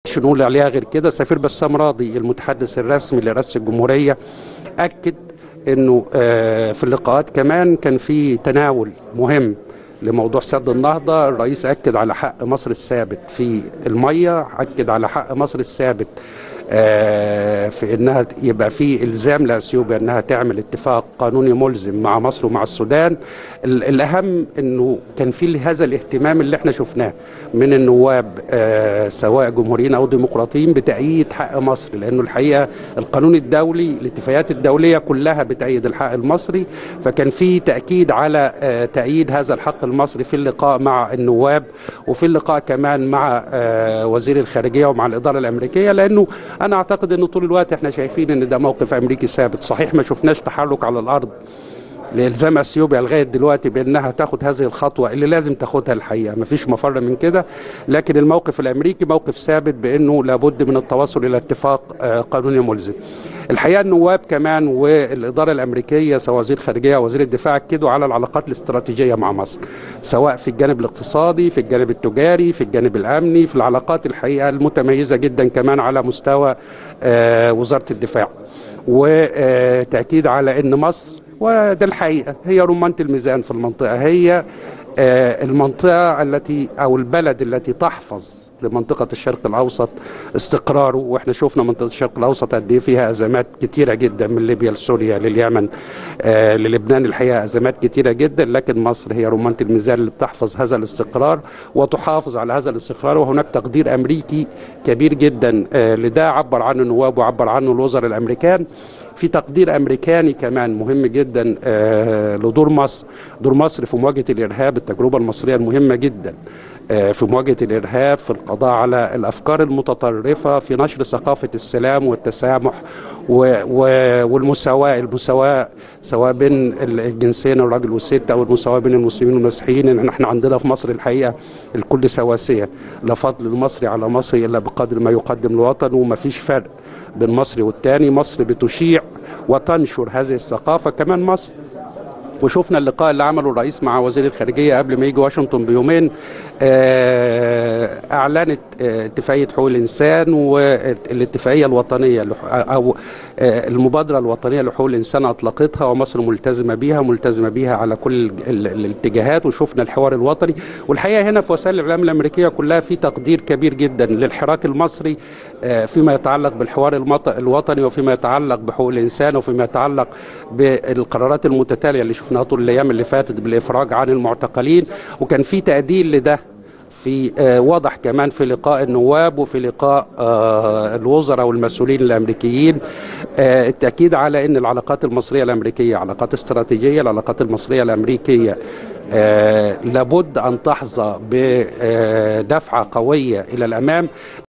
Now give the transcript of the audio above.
نقدرش نقول عليها غير كده السفير بسام راضي المتحدث الرسمي لرئاسه الجمهوريه اكد انه آه، في اللقاءات كمان كان في تناول مهم لموضوع سد النهضه الرئيس اكد على حق مصر الثابت في الميه اكد على حق مصر الثابت آه، في انها يبقى في الزام لاثيوبيا انها تعمل اتفاق قانوني ملزم مع مصر ومع السودان ال- الاهم انه كان في هذا الاهتمام اللي احنا شفناه من النواب آه، سواء جمهوريين او ديمقراطيين بتأييد حق مصر لانه الحقيقه القانون الدولي الاتفاقيات الدوليه كلها بتأيد الحق المصري فكان في تأكيد على آه، تأييد هذا الحق المصري في اللقاء مع النواب وفي اللقاء كمان مع آه، وزير الخارجيه ومع الاداره الامريكيه لانه انا اعتقد انه طول الوقت احنا شايفين ان ده موقف امريكي ثابت صحيح ما شفناش تحرك على الارض لالزام اثيوبيا لغايه دلوقتي بانها تاخد هذه الخطوه اللي لازم تاخدها الحقيقه ما فيش مفر من كده لكن الموقف الامريكي موقف ثابت بانه لابد من التوصل الى اتفاق آه، قانوني ملزم الحقيقه النواب كمان والاداره الامريكيه سواء وزير الخارجيه او وزير الدفاع اكدوا على العلاقات الاستراتيجيه مع مصر سواء في الجانب الاقتصادي في الجانب التجاري في الجانب الامني في العلاقات الحقيقه المتميزه جدا كمان على مستوى آه، وزاره الدفاع وتاكيد على ان مصر وده الحقيقه هي رمانه الميزان في المنطقه هي آه، المنطقه التي او البلد التي تحفظ لمنطقة الشرق الأوسط استقراره وإحنا شفنا منطقة الشرق الأوسط قد إيه فيها أزمات كتيرة جدا من ليبيا لسوريا لليمن آه للبنان الحقيقة أزمات كتيرة جدا لكن مصر هي رمانة الميزان اللي بتحفظ هذا الاستقرار وتحافظ على هذا الاستقرار وهناك تقدير أمريكي كبير جدا آه لده عبر عنه النواب وعبر عنه الوزراء الأمريكان في تقدير امريكاني كمان مهم جدا آه، لدور مصر دور مصر في مواجهه الارهاب التجربه المصريه المهمه جدا آه، في مواجهه الارهاب في القضاء على الافكار المتطرفه في نشر ثقافه السلام والتسامح و- و- والمساواه المساواه سواء بين الجنسين الراجل والست او المساواه بين المسلمين والمسيحيين ان احنا عندنا في مصر الحقيقه الكل سواسيه لا فضل المصري على مصري الا بقدر ما يقدم الوطن وما فيش فرق بين مصري والتاني مصر بتشيع وتنشر هذه الثقافة كمان مصر وشفنا اللقاء اللي عمله الرئيس مع وزير الخارجية قبل ما يجي واشنطن بيومين آه، أعلنت آه، اتفاقية حقوق الإنسان والاتفاقية الوطنية لح- أو آه، المبادرة الوطنية لحقوق الإنسان أطلقتها ومصر ملتزمة بيها ملتزمة بيها على كل ال- ال- الاتجاهات وشفنا الحوار الوطني والحقيقة هنا في وسائل الإعلام الأمريكية كلها في تقدير كبير جدا للحراك المصري آه، فيما يتعلق بالحوار المط- الوطني وفيما يتعلق بحقوق الإنسان وفيما يتعلق بالقرارات المتتالية اللي شفناها طول الأيام اللي فاتت بالإفراج عن المعتقلين وكان في تقدير لده في آه، واضح كمان في لقاء النواب وفي لقاء آه، الوزراء والمسؤولين الامريكيين آه، التاكيد على ان العلاقات المصريه الامريكيه علاقات استراتيجيه العلاقات المصريه الامريكيه آه، لابد ان تحظى بدفعه قويه الى الامام